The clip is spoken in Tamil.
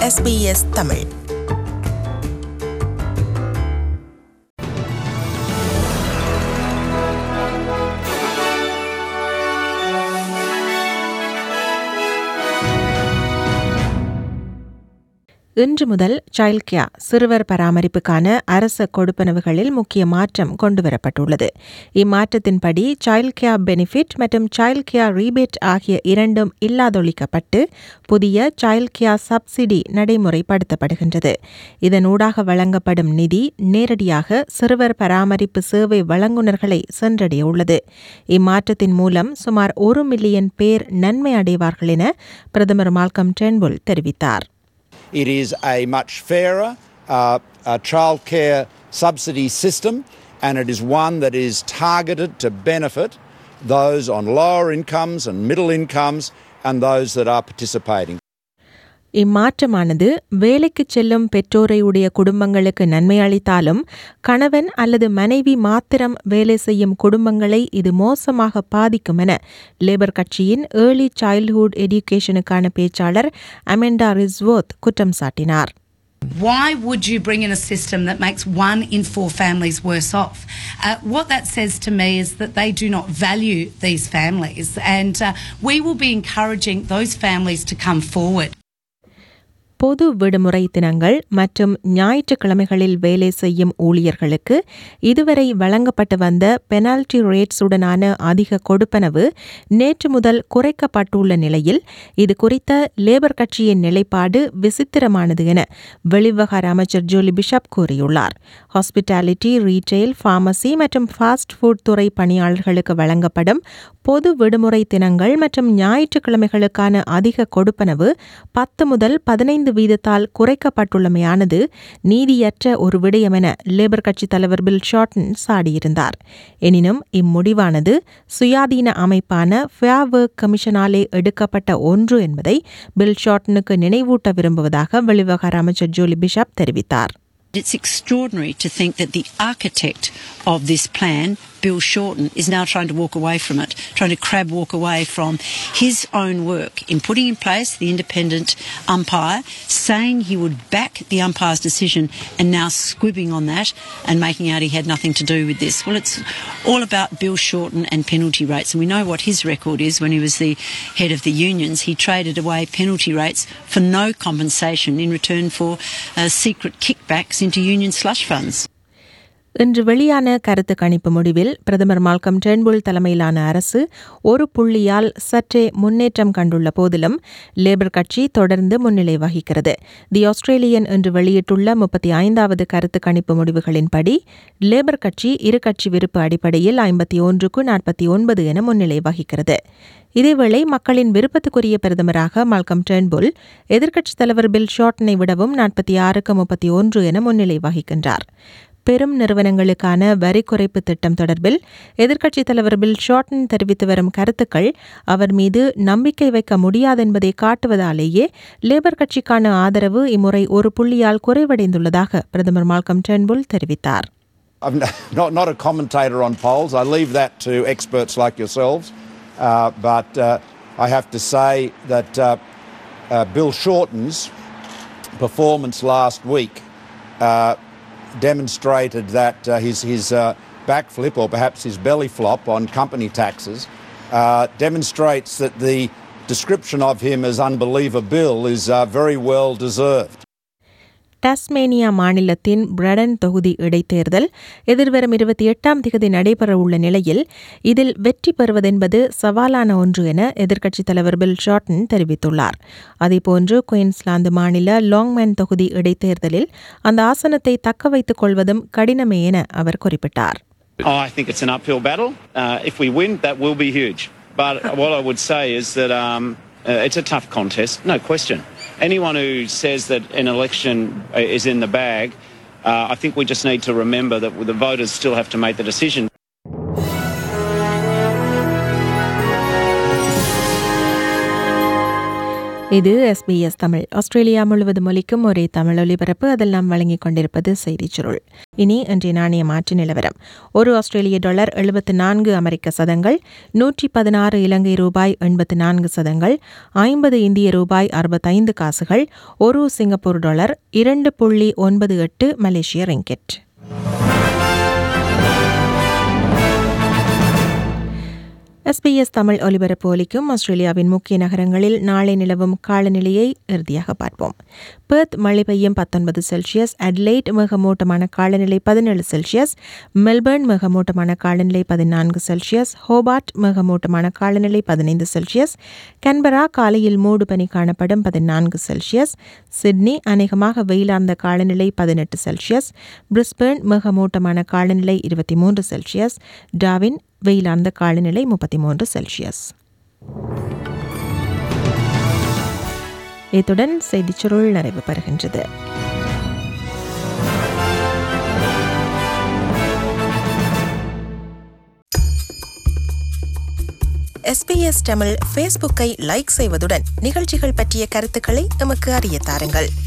SBS தமிழ் இன்று முதல் சைல்ட் கேர் சிறுவர் பராமரிப்புக்கான அரச கொடுப்பனவுகளில் முக்கிய மாற்றம் கொண்டுவரப்பட்டுள்ளது இம்மாற்றத்தின்படி சைல்ட் கேர் பெனிஃபிட் மற்றும் சைல்ட் கேர் ரீபேட் ஆகிய இரண்டும் இல்லாதொழிக்கப்பட்டு புதிய சைல்ட் கேர் சப்சிடி நடைமுறைப்படுத்தப்படுகின்றது இதனூடாக வழங்கப்படும் நிதி நேரடியாக சிறுவர் பராமரிப்பு சேவை வழங்குநர்களை சென்றடைய உள்ளது இம்மாற்றத்தின் மூலம் சுமார் ஒரு மில்லியன் பேர் நன்மை அடைவார்கள் என பிரதமர் மால்கம் டென்புல் தெரிவித்தார் It is a much fairer uh, uh, childcare subsidy system, and it is one that is targeted to benefit those on lower incomes and middle incomes and those that are participating. இம்மாற்றமானது வேலைக்கு செல்லும் பெற்றோரை உடைய குடும்பங்களுக்கு நன்மை அளித்தாலும் கணவன் அல்லது மனைவி மாத்திரம் வேலை செய்யும் குடும்பங்களை இது மோசமாக பாதிக்கும் என லேபர் கட்சியின் ஏர்லி சைல்ட்ஹுட் எடியூகேஷனுக்கான பேச்சாளர் அமெண்டா ரிஸ்வோத் குற்றம் சாட்டினார் Why would you bring in a system that makes one in four families worse off? Uh, what that says to me is that they do not value these families, and uh, we will be encouraging those families to come forward. பொது விடுமுறை தினங்கள் மற்றும் ஞாயிற்றுக்கிழமைகளில் வேலை செய்யும் ஊழியர்களுக்கு இதுவரை வழங்கப்பட்டு வந்த பெனால்டி ரேட்ஸுடனான அதிக கொடுப்பனவு நேற்று முதல் குறைக்கப்பட்டுள்ள நிலையில் இது குறித்த லேபர் கட்சியின் நிலைப்பாடு விசித்திரமானது என வெளிவகார அமைச்சர் ஜூலி பிஷப் கூறியுள்ளார் ஹாஸ்பிட்டாலிட்டி ரீட்டெயில் ஃபார்மசி மற்றும் ஃபாஸ்ட் ஃபுட் துறை பணியாளர்களுக்கு வழங்கப்படும் பொது விடுமுறை தினங்கள் மற்றும் ஞாயிற்றுக்கிழமைகளுக்கான அதிக கொடுப்பனவு பத்து முதல் பதினைந்து வீதத்தால் குறைக்கப்பட்டுள்ளமையானது நீதியற்ற ஒரு விடயம் என லேபர் கட்சித் தலைவர் பில் ஷார்டன் சாடியிருந்தார் எனினும் இம்முடிவானது சுயாதீன அமைப்பான ஃபேர் ஒர்க் கமிஷனாலே எடுக்கப்பட்ட ஒன்று என்பதை பில் ஷார்டனுக்கு நினைவூட்ட விரும்புவதாக வெளிவகார அமைச்சர் ஜூலி பிஷப் தெரிவித்தார் It's extraordinary to think that the architect of this plan, Bill Shorten, is now trying to walk away from it, trying to crab walk away from his own work in putting in place the independent umpire, saying he would back the umpire's decision, and now squibbing on that and making out he had nothing to do with this. Well, it's all about Bill Shorten and penalty rates, and we know what his record is when he was the head of the unions. He traded away penalty rates for no compensation in return for uh, secret kickbacks into union slush funds. இன்று வெளியான கருத்து கணிப்பு முடிவில் பிரதமர் மால்கம் டெர்ன்புல் தலைமையிலான அரசு ஒரு புள்ளியால் சற்றே முன்னேற்றம் கண்டுள்ள போதிலும் லேபர் கட்சி தொடர்ந்து முன்னிலை வகிக்கிறது தி ஆஸ்திரேலியன் என்று வெளியிட்டுள்ள முப்பத்தி ஐந்தாவது கருத்து கணிப்பு முடிவுகளின்படி லேபர் கட்சி இரு கட்சி விருப்பு அடிப்படையில் ஐம்பத்தி ஒன்றுக்கு நாற்பத்தி ஒன்பது என முன்னிலை வகிக்கிறது இதேவேளை மக்களின் விருப்பத்துக்குரிய பிரதமராக மால்கம் டெர்ன்புல் எதிர்க்கட்சித் தலைவர் பில் ஷார்ட்டனை விடவும் நாற்பத்தி ஆறுக்கு முப்பத்தி ஒன்று என முன்னிலை வகிக்கின்றார் பெரும் நிறுவனங்களுக்கான வரி குறைப்பு திட்டம் தொடர்பில் எதிர்க்கட்சித் தலைவர் பில் ஷார்டன் தெரிவித்து வரும் கருத்துக்கள் அவர் மீது நம்பிக்கை வைக்க முடியாதென்பதை காட்டுவதாலேயே லேபர் கட்சிக்கான ஆதரவு இம்முறை ஒரு புள்ளியால் குறைவடைந்துள்ளதாக பிரதமர் மால்கம் டெர்ன்புல் தெரிவித்தார் I'm not, not a commentator on polls. I leave that to experts like yourselves. Uh, but uh, I have to say that uh, uh, Bill Shorten's performance last week uh, demonstrated that uh, his, his uh, backflip or perhaps his belly flop on company taxes uh, demonstrates that the description of him as unbeliever Bill is uh, very well deserved. Tasmania மாநிலத்தின் பிரடன் தொகுதி இடைத்தேர்தல் எதிர்வரும் இருபத்தி எட்டாம் திகதி நடைபெறவுள்ள நிலையில் இதில் வெற்றி பெறுவதென்பது சவாலான ஒன்று என எதிர்க்கட்சித் தலைவர் பில் ஷார்டன் தெரிவித்துள்ளார் அதேபோன்று குயின்ஸ்லாந்து மாநில லாங்மேன் தொகுதி இடைத்தேர்தலில் அந்த ஆசனத்தை தக்க வைத்துக் கொள்வதும் கடினமே என அவர் குறிப்பிட்டார் Oh, I think it's an uphill battle. Uh, if we win, that will be huge. But what I would say is that um, uh, it's a tough contest, no question. Anyone who says that an election uh, is in the bag, uh, I think we just need to remember that the voters still have to make the decision. இது எஸ்பிஎஸ் தமிழ் ஆஸ்திரேலியா முழுவதும் ஒலிக்கும் ஒரே தமிழ் ஒலிபரப்பு அதெல்லாம் வழங்கிக் கொண்டிருப்பது செய்திச் சுருள் இனி இன்றைய நாணய மாற்று நிலவரம் ஒரு ஆஸ்திரேலிய டாலர் எழுபத்து நான்கு அமெரிக்க சதங்கள் நூற்றி பதினாறு இலங்கை ரூபாய் எண்பத்து நான்கு சதங்கள் ஐம்பது இந்திய ரூபாய் அறுபத்தைந்து காசுகள் ஒரு சிங்கப்பூர் டாலர் இரண்டு புள்ளி ஒன்பது எட்டு மலேசிய ரிங்கெட் எஸ்பிஎஸ் தமிழ் ஒலிபரப்பு ஒலிக்கும் ஆஸ்திரேலியாவின் முக்கிய நகரங்களில் நாளை நிலவும் காலநிலையை இறுதியாக பார்ப்போம் பெர்த் மழை பெய்யும் பத்தொன்பது செல்சியஸ் அட்லைட் மிகமூட்டமான காலநிலை பதினேழு செல்சியஸ் மெல்பர்ன் மிகமூட்டமான காலநிலை பதினான்கு செல்சியஸ் ஹோபார்ட் மிகமூட்டமான காலநிலை பதினைந்து செல்சியஸ் கன்பரா காலையில் மூடு பனி காணப்படும் பதினான்கு செல்சியஸ் சிட்னி அநேகமாக வெயிலார்ந்த காலநிலை பதினெட்டு செல்சியஸ் பிரிஸ்பேர்ன் மிகமூட்டமான காலநிலை இருபத்தி மூன்று செல்சியஸ் டாவின் வெயிலார்ந்த காலநிலை முப்பத்தி மூன்று செல்சியஸ் இத்துடன் செய்திச் சுருள் நிறைவு பெறுகின்றது எஸ்பிஎஸ் தமிழ் ஃபேஸ்புக்கை லைக் செய்வதுடன் நிகழ்ச்சிகள் பற்றிய கருத்துக்களை எமக்கு அறிய தாருங்கள்